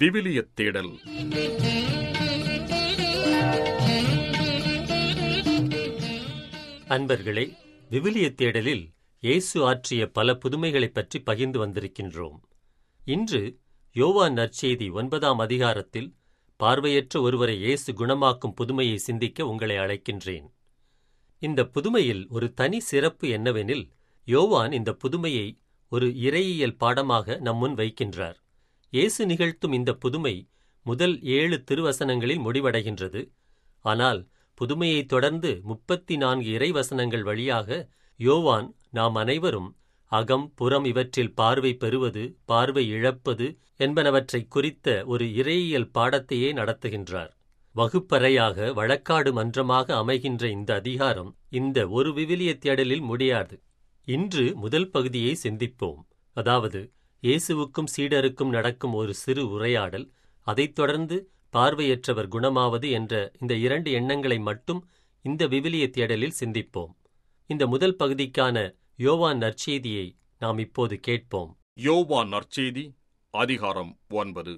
விவிலியத் தேடல் அன்பர்களே விவிலிய தேடலில் இயேசு ஆற்றிய பல புதுமைகளைப் பற்றி பகிர்ந்து வந்திருக்கின்றோம் இன்று யோவான் நற்செய்தி ஒன்பதாம் அதிகாரத்தில் பார்வையற்ற ஒருவரை இயேசு குணமாக்கும் புதுமையை சிந்திக்க உங்களை அழைக்கின்றேன் இந்த புதுமையில் ஒரு தனி சிறப்பு என்னவெனில் யோவான் இந்த புதுமையை ஒரு இறையியல் பாடமாக நம் முன் வைக்கின்றார் இயேசு நிகழ்த்தும் இந்த புதுமை முதல் ஏழு திருவசனங்களில் முடிவடைகின்றது ஆனால் புதுமையைத் தொடர்ந்து முப்பத்தி நான்கு இறைவசனங்கள் வழியாக யோவான் நாம் அனைவரும் அகம் புறம் இவற்றில் பார்வை பெறுவது பார்வை இழப்பது என்பனவற்றைக் குறித்த ஒரு இறையியல் பாடத்தையே நடத்துகின்றார் வகுப்பறையாக வழக்காடு மன்றமாக அமைகின்ற இந்த அதிகாரம் இந்த ஒரு விவிலிய தேடலில் முடியாது இன்று முதல் பகுதியை சிந்திப்போம் அதாவது இயேசுவுக்கும் சீடருக்கும் நடக்கும் ஒரு சிறு உரையாடல் அதைத் தொடர்ந்து பார்வையற்றவர் குணமாவது என்ற இந்த இரண்டு எண்ணங்களை மட்டும் இந்த விவிலிய தேடலில் சிந்திப்போம் இந்த முதல் பகுதிக்கான யோவான் நற்செய்தியை நாம் இப்போது கேட்போம் யோவான் நற்செய்தி அதிகாரம் ஒன்பது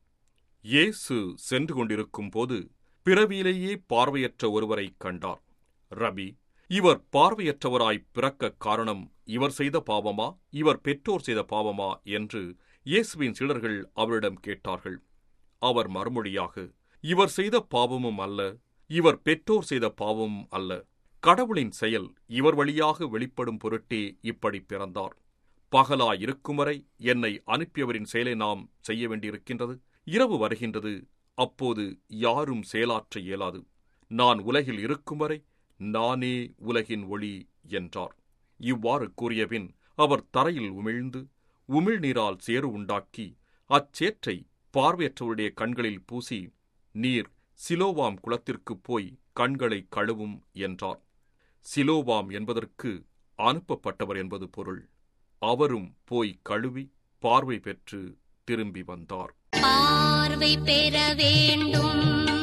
இயேசு சென்று கொண்டிருக்கும் போது பிறவியிலேயே பார்வையற்ற ஒருவரைக் கண்டார் ரபி இவர் பார்வையற்றவராய் பிறக்க காரணம் இவர் செய்த பாவமா இவர் பெற்றோர் செய்த பாவமா என்று இயேசுவின் சீடர்கள் அவரிடம் கேட்டார்கள் அவர் மறுமொழியாக இவர் செய்த பாவமும் அல்ல இவர் பெற்றோர் செய்த பாவமும் அல்ல கடவுளின் செயல் இவர் வழியாக வெளிப்படும் பொருட்டே இப்படி பிறந்தார் பகலாயிருக்கும் வரை என்னை அனுப்பியவரின் செயலை நாம் செய்ய வேண்டியிருக்கின்றது இரவு வருகின்றது அப்போது யாரும் செயலாற்ற இயலாது நான் உலகில் இருக்கும் வரை நானே உலகின் ஒளி என்றார் இவ்வாறு கூறியபின் அவர் தரையில் உமிழ்ந்து உமிழ்நீரால் சேறு உண்டாக்கி அச்சேற்றை பார்வையற்றவருடைய கண்களில் பூசி நீர் சிலோவாம் குளத்திற்குப் போய் கண்களை கழுவும் என்றார் சிலோவாம் என்பதற்கு அனுப்பப்பட்டவர் என்பது பொருள் அவரும் போய் கழுவி பார்வை பெற்று திரும்பி வந்தார் பார்வை பெற வேண்டும்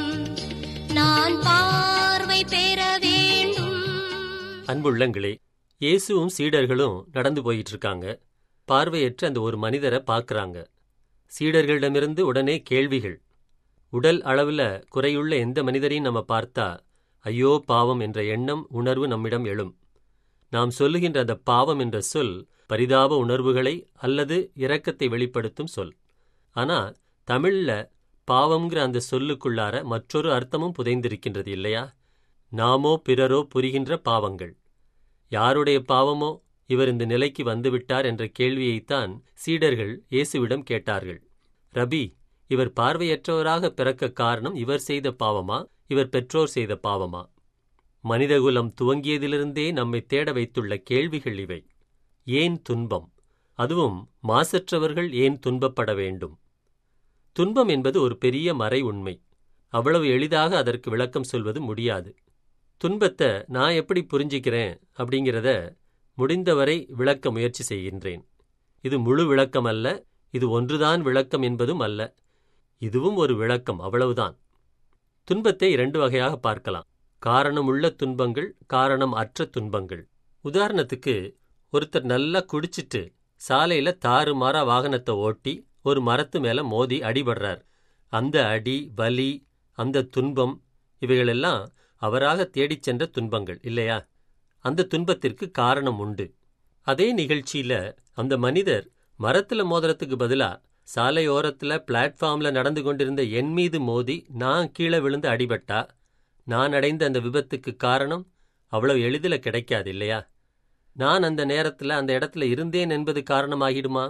நான் பார்வை பெற வேண்டும் அன்புள்ளங்களே இயேசுவும் சீடர்களும் நடந்து போயிட்டு இருக்காங்க பார்வையற்ற அந்த ஒரு மனிதரை பார்க்கறாங்க சீடர்களிடமிருந்து உடனே கேள்விகள் உடல் அளவுல குறையுள்ள எந்த மனிதரையும் நம்ம பார்த்தா ஐயோ பாவம் என்ற எண்ணம் உணர்வு நம்மிடம் எழும் நாம் சொல்லுகின்ற அந்த பாவம் என்ற சொல் பரிதாப உணர்வுகளை அல்லது இரக்கத்தை வெளிப்படுத்தும் சொல் ஆனா தமிழ்ல பாவம்ங்கிற அந்த சொல்லுக்குள்ளார மற்றொரு அர்த்தமும் புதைந்திருக்கின்றது இல்லையா நாமோ பிறரோ புரிகின்ற பாவங்கள் யாருடைய பாவமோ இவர் இந்த நிலைக்கு வந்துவிட்டார் என்ற கேள்வியைத்தான் சீடர்கள் இயேசுவிடம் கேட்டார்கள் ரபி இவர் பார்வையற்றவராக பிறக்க காரணம் இவர் செய்த பாவமா இவர் பெற்றோர் செய்த பாவமா மனிதகுலம் துவங்கியதிலிருந்தே நம்மை தேட வைத்துள்ள கேள்விகள் இவை ஏன் துன்பம் அதுவும் மாசற்றவர்கள் ஏன் துன்பப்பட வேண்டும் துன்பம் என்பது ஒரு பெரிய மறை உண்மை அவ்வளவு எளிதாக அதற்கு விளக்கம் சொல்வது முடியாது துன்பத்தை நான் எப்படி புரிஞ்சிக்கிறேன் அப்படிங்கிறத முடிந்தவரை விளக்க முயற்சி செய்கின்றேன் இது முழு விளக்கம் அல்ல இது ஒன்றுதான் விளக்கம் என்பதும் அல்ல இதுவும் ஒரு விளக்கம் அவ்வளவுதான் துன்பத்தை இரண்டு வகையாக பார்க்கலாம் காரணமுள்ள துன்பங்கள் காரணம் அற்ற துன்பங்கள் உதாரணத்துக்கு ஒருத்தர் நல்லா குடிச்சிட்டு சாலையில தாறுமாறா வாகனத்தை ஓட்டி ஒரு மரத்து மேல மோதி அடிபடுறார் அந்த அடி வலி அந்த துன்பம் இவைகளெல்லாம் அவராக தேடிச் சென்ற துன்பங்கள் இல்லையா அந்த துன்பத்திற்கு காரணம் உண்டு அதே நிகழ்ச்சியில அந்த மனிதர் மரத்துல மோதுறதுக்கு பதிலா சாலையோரத்துல பிளாட்ஃபார்ம்ல நடந்து கொண்டிருந்த என் மீது மோதி நான் கீழே விழுந்து அடிபட்டா நான் அடைந்த அந்த விபத்துக்கு காரணம் அவ்வளவு எளிதில கிடைக்காது இல்லையா நான் அந்த நேரத்துல அந்த இடத்துல இருந்தேன் என்பது காரணமாகிடுமா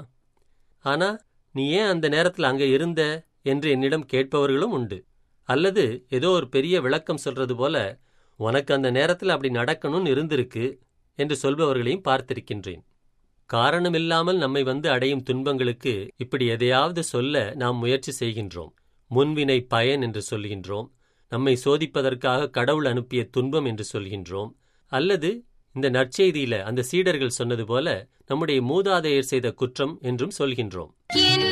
ஆனா நீ ஏன் அந்த நேரத்துல அங்க இருந்த என்று என்னிடம் கேட்பவர்களும் உண்டு அல்லது ஏதோ ஒரு பெரிய விளக்கம் சொல்றது போல உனக்கு அந்த நேரத்துல அப்படி நடக்கணும்னு இருந்திருக்கு என்று சொல்பவர்களையும் பார்த்திருக்கின்றேன் காரணமில்லாமல் நம்மை வந்து அடையும் துன்பங்களுக்கு இப்படி எதையாவது சொல்ல நாம் முயற்சி செய்கின்றோம் முன்வினை பயன் என்று சொல்கின்றோம் நம்மை சோதிப்பதற்காக கடவுள் அனுப்பிய துன்பம் என்று சொல்கின்றோம் அல்லது இந்த நற்செய்தியில அந்த சீடர்கள் சொன்னது போல நம்முடைய மூதாதையர் செய்த குற்றம் என்றும் சொல்கின்றோம் என்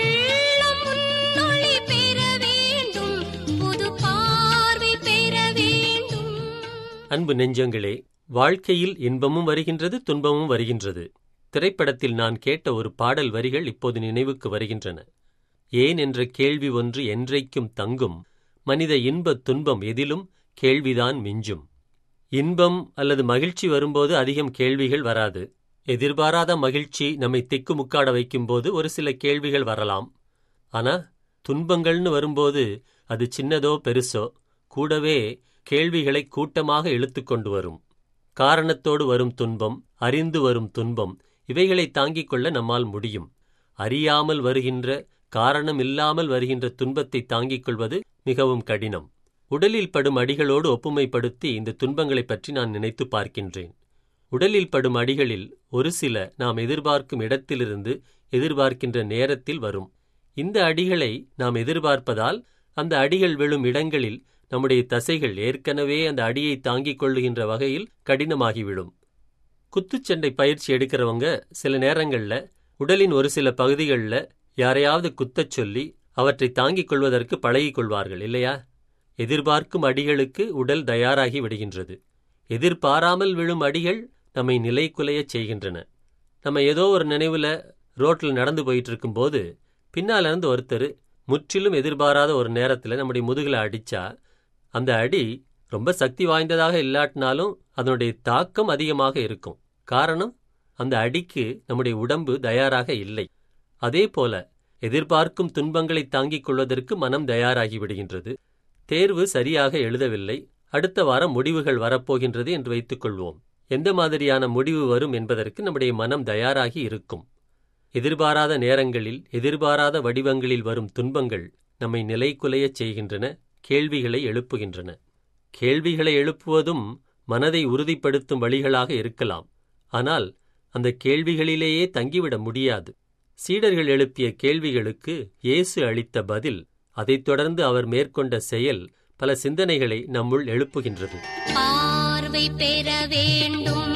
உள்ளம் உன்னொளி பெற வேண்டும் புது பார்வை பெற வேண்டும் அன்பு நெஞ்சங்களே வாழ்க்கையில் இன்பமும் வருகின்றது துன்பமும் வருகின்றது திரைப்படத்தில் நான் கேட்ட ஒரு பாடல் வரிகள் இப்போது நினைவுக்கு வருகின்றன ஏன் என்ற கேள்வி ஒன்று என்றைக்கும் தங்கும் மனித இன்பத் துன்பம் எதிலும் கேள்விதான் மிஞ்சும் இன்பம் அல்லது மகிழ்ச்சி வரும்போது அதிகம் கேள்விகள் வராது எதிர்பாராத மகிழ்ச்சி நம்மை திக்குமுக்காட வைக்கும்போது ஒரு சில கேள்விகள் வரலாம் ஆனா துன்பங்கள்னு வரும்போது அது சின்னதோ பெருசோ கூடவே கேள்விகளை கூட்டமாக இழுத்துக் கொண்டு வரும் காரணத்தோடு வரும் துன்பம் அறிந்து வரும் துன்பம் இவைகளை தாங்கிக் கொள்ள நம்மால் முடியும் அறியாமல் வருகின்ற காரணம் இல்லாமல் வருகின்ற துன்பத்தை தாங்கிக் கொள்வது மிகவும் கடினம் உடலில் படும் அடிகளோடு ஒப்புமைப்படுத்தி இந்த துன்பங்களைப் பற்றி நான் நினைத்து பார்க்கின்றேன் உடலில் படும் அடிகளில் ஒரு சில நாம் எதிர்பார்க்கும் இடத்திலிருந்து எதிர்பார்க்கின்ற நேரத்தில் வரும் இந்த அடிகளை நாம் எதிர்பார்ப்பதால் அந்த அடிகள் விழும் இடங்களில் நம்முடைய தசைகள் ஏற்கனவே அந்த அடியை தாங்கிக் கொள்ளுகின்ற வகையில் கடினமாகிவிடும் குத்துச்சண்டை பயிற்சி எடுக்கிறவங்க சில நேரங்கள்ல உடலின் ஒரு சில பகுதிகளில் யாரையாவது குத்தச் சொல்லி அவற்றை தாங்கிக் கொள்வதற்கு பழகிக் கொள்வார்கள் இல்லையா எதிர்பார்க்கும் அடிகளுக்கு உடல் தயாராகி விடுகின்றது எதிர்பாராமல் விழும் அடிகள் நம்மை நிலைக்குலையச் செய்கின்றன நம்ம ஏதோ ஒரு நினைவுல ரோட்ல நடந்து போயிட்டு இருக்கும்போது பின்னால இருந்து ஒருத்தர் முற்றிலும் எதிர்பாராத ஒரு நேரத்துல நம்முடைய முதுகுல அடிச்சா அந்த அடி ரொம்ப சக்தி வாய்ந்ததாக இல்லாட்டினாலும் அதனுடைய தாக்கம் அதிகமாக இருக்கும் காரணம் அந்த அடிக்கு நம்முடைய உடம்பு தயாராக இல்லை அதே போல எதிர்பார்க்கும் துன்பங்களை தாங்கிக் கொள்வதற்கு மனம் தயாராகி விடுகின்றது தேர்வு சரியாக எழுதவில்லை அடுத்த வாரம் முடிவுகள் வரப்போகின்றது என்று வைத்துக் கொள்வோம் எந்த மாதிரியான முடிவு வரும் என்பதற்கு நம்முடைய மனம் தயாராகி இருக்கும் எதிர்பாராத நேரங்களில் எதிர்பாராத வடிவங்களில் வரும் துன்பங்கள் நம்மை நிலைகுலையச் செய்கின்றன கேள்விகளை எழுப்புகின்றன கேள்விகளை எழுப்புவதும் மனதை உறுதிப்படுத்தும் வழிகளாக இருக்கலாம் ஆனால் அந்த கேள்விகளிலேயே தங்கிவிட முடியாது சீடர்கள் எழுப்பிய கேள்விகளுக்கு இயேசு அளித்த பதில் அதைத் தொடர்ந்து அவர் மேற்கொண்ட செயல் பல சிந்தனைகளை நம்முள் எழுப்புகின்றது பார்வை பெற வேண்டும்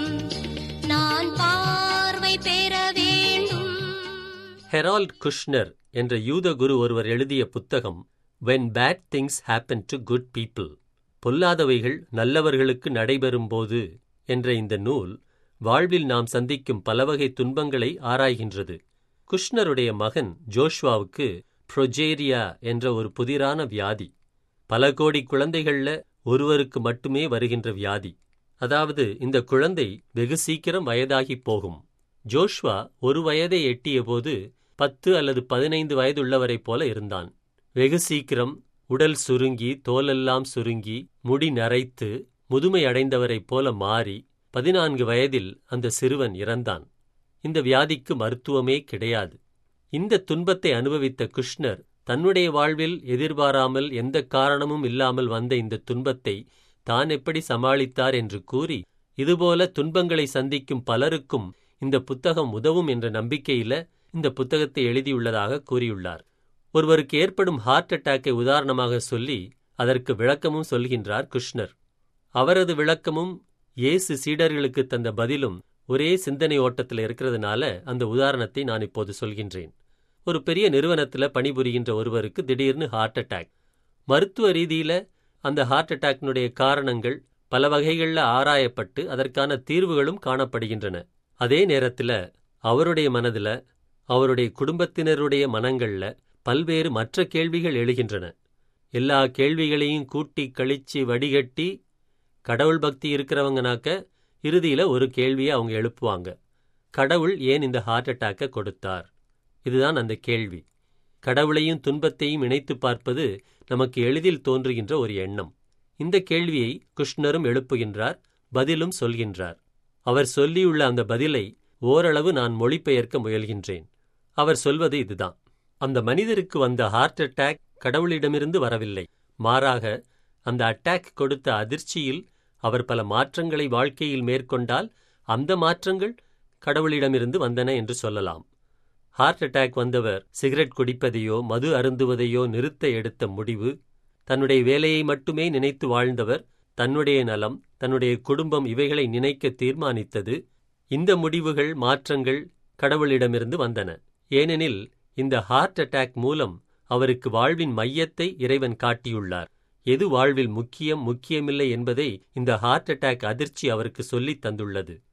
நான் பார்வை பெற வேண்டும் ஹெரால்ட் குஷ்னர் என்ற யூத குரு ஒருவர் எழுதிய புத்தகம் when bad things happen to good people பொல்லாதவைகள் நல்லவர்களுக்கு நடைபெறும்போது என்ற இந்த நூல் வாழ்வில் நாம் சந்திக்கும் பலவகை துன்பங்களை ஆராய்கின்றது குஷ்னருடைய மகன் ஜோஷ்வாவுக்கு ப்ரொஜேரியா என்ற ஒரு புதிரான வியாதி பல கோடி குழந்தைகள்ல ஒருவருக்கு மட்டுமே வருகின்ற வியாதி அதாவது இந்த குழந்தை வெகு சீக்கிரம் வயதாகி போகும் ஜோஷ்வா ஒரு வயதை எட்டியபோது பத்து அல்லது பதினைந்து வயதுள்ளவரைப் போல இருந்தான் வெகு சீக்கிரம் உடல் சுருங்கி தோலெல்லாம் சுருங்கி முடி நரைத்து முதுமை அடைந்தவரைப் போல மாறி பதினான்கு வயதில் அந்த சிறுவன் இறந்தான் இந்த வியாதிக்கு மருத்துவமே கிடையாது இந்த துன்பத்தை அனுபவித்த கிருஷ்ணர் தன்னுடைய வாழ்வில் எதிர்பாராமல் எந்த காரணமும் இல்லாமல் வந்த இந்த துன்பத்தை தான் எப்படி சமாளித்தார் என்று கூறி இதுபோல துன்பங்களை சந்திக்கும் பலருக்கும் இந்த புத்தகம் உதவும் என்ற நம்பிக்கையில இந்த புத்தகத்தை எழுதியுள்ளதாக கூறியுள்ளார் ஒருவருக்கு ஏற்படும் ஹார்ட் அட்டாக்கை உதாரணமாக சொல்லி அதற்கு விளக்கமும் சொல்கின்றார் கிருஷ்ணர் அவரது விளக்கமும் இயேசு சீடர்களுக்கு தந்த பதிலும் ஒரே சிந்தனை ஓட்டத்தில் இருக்கிறதுனால அந்த உதாரணத்தை நான் இப்போது சொல்கின்றேன் ஒரு பெரிய நிறுவனத்துல பணிபுரிகின்ற ஒருவருக்கு திடீர்னு ஹார்ட் அட்டாக் மருத்துவ ரீதியில அந்த ஹார்ட் அட்டாக்னுடைய காரணங்கள் பல வகைகளில் ஆராயப்பட்டு அதற்கான தீர்வுகளும் காணப்படுகின்றன அதே நேரத்துல அவருடைய மனதுல அவருடைய குடும்பத்தினருடைய மனங்கள்ல பல்வேறு மற்ற கேள்விகள் எழுகின்றன எல்லா கேள்விகளையும் கூட்டி கழிச்சு வடிகட்டி கடவுள் பக்தி இருக்கிறவங்கனாக்க இறுதியில ஒரு கேள்வியை அவங்க எழுப்புவாங்க கடவுள் ஏன் இந்த ஹார்ட் அட்டாக்கை கொடுத்தார் இதுதான் அந்த கேள்வி கடவுளையும் துன்பத்தையும் இணைத்து பார்ப்பது நமக்கு எளிதில் தோன்றுகின்ற ஒரு எண்ணம் இந்த கேள்வியை கிருஷ்ணரும் எழுப்புகின்றார் பதிலும் சொல்கின்றார் அவர் சொல்லியுள்ள அந்த பதிலை ஓரளவு நான் மொழிபெயர்க்க முயல்கின்றேன் அவர் சொல்வது இதுதான் அந்த மனிதருக்கு வந்த ஹார்ட் அட்டாக் கடவுளிடமிருந்து வரவில்லை மாறாக அந்த அட்டாக் கொடுத்த அதிர்ச்சியில் அவர் பல மாற்றங்களை வாழ்க்கையில் மேற்கொண்டால் அந்த மாற்றங்கள் கடவுளிடமிருந்து வந்தன என்று சொல்லலாம் ஹார்ட் அட்டாக் வந்தவர் சிகரெட் குடிப்பதையோ மது அருந்துவதையோ நிறுத்த எடுத்த முடிவு தன்னுடைய வேலையை மட்டுமே நினைத்து வாழ்ந்தவர் தன்னுடைய நலம் தன்னுடைய குடும்பம் இவைகளை நினைக்க தீர்மானித்தது இந்த முடிவுகள் மாற்றங்கள் கடவுளிடமிருந்து வந்தன ஏனெனில் இந்த ஹார்ட் அட்டாக் மூலம் அவருக்கு வாழ்வின் மையத்தை இறைவன் காட்டியுள்ளார் எது வாழ்வில் முக்கியம் முக்கியமில்லை என்பதை இந்த ஹார்ட் அட்டாக் அதிர்ச்சி அவருக்கு சொல்லித் தந்துள்ளது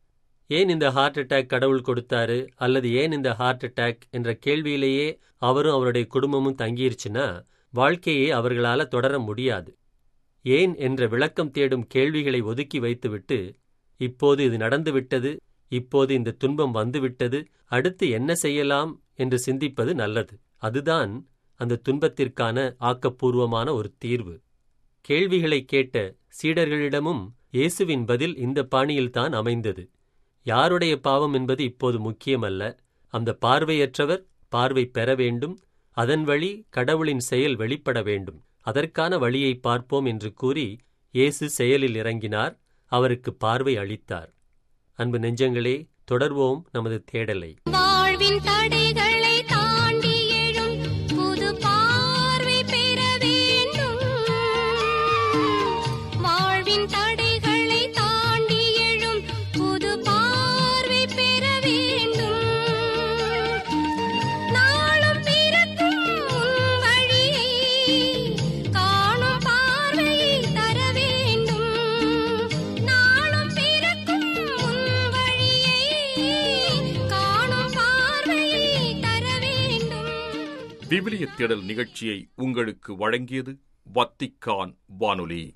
ஏன் இந்த ஹார்ட் அட்டாக் கடவுள் கொடுத்தாரு அல்லது ஏன் இந்த ஹார்ட் அட்டாக் என்ற கேள்வியிலேயே அவரும் அவருடைய குடும்பமும் தங்கிருச்சுன்னா வாழ்க்கையை அவர்களால தொடர முடியாது ஏன் என்ற விளக்கம் தேடும் கேள்விகளை ஒதுக்கி வைத்துவிட்டு இப்போது இது நடந்துவிட்டது இப்போது இந்த துன்பம் வந்துவிட்டது அடுத்து என்ன செய்யலாம் என்று சிந்திப்பது நல்லது அதுதான் அந்த துன்பத்திற்கான ஆக்கப்பூர்வமான ஒரு தீர்வு கேள்விகளை கேட்ட சீடர்களிடமும் இயேசுவின் பதில் இந்த பாணியில்தான் அமைந்தது யாருடைய பாவம் என்பது இப்போது முக்கியமல்ல அந்த பார்வையற்றவர் பார்வை பெற வேண்டும் அதன் வழி கடவுளின் செயல் வெளிப்பட வேண்டும் அதற்கான வழியை பார்ப்போம் என்று கூறி இயேசு செயலில் இறங்கினார் அவருக்கு பார்வை அளித்தார் அன்பு நெஞ்சங்களே தொடர்வோம் நமது தேடலை வாழ்வின் தடைகளை தாண்டி எழும் புது பார்வை பெற வேண்டும் வாழ்வின் தடைகளை தாண்டி எழும் புது பார்வை பெற வேண்டும் நாளும் பிறக்கும் உன் வழியை காணும் பார்வையை தர வேண்டும் நாளும் பிறக்கும் உன் வழியை காணும் பார்வையை தர வேண்டும் விவிலிய தேடல் நிகழ்ச்சியை உங்களுக்கு வழங்கியது வத்திக்கான் வானொலி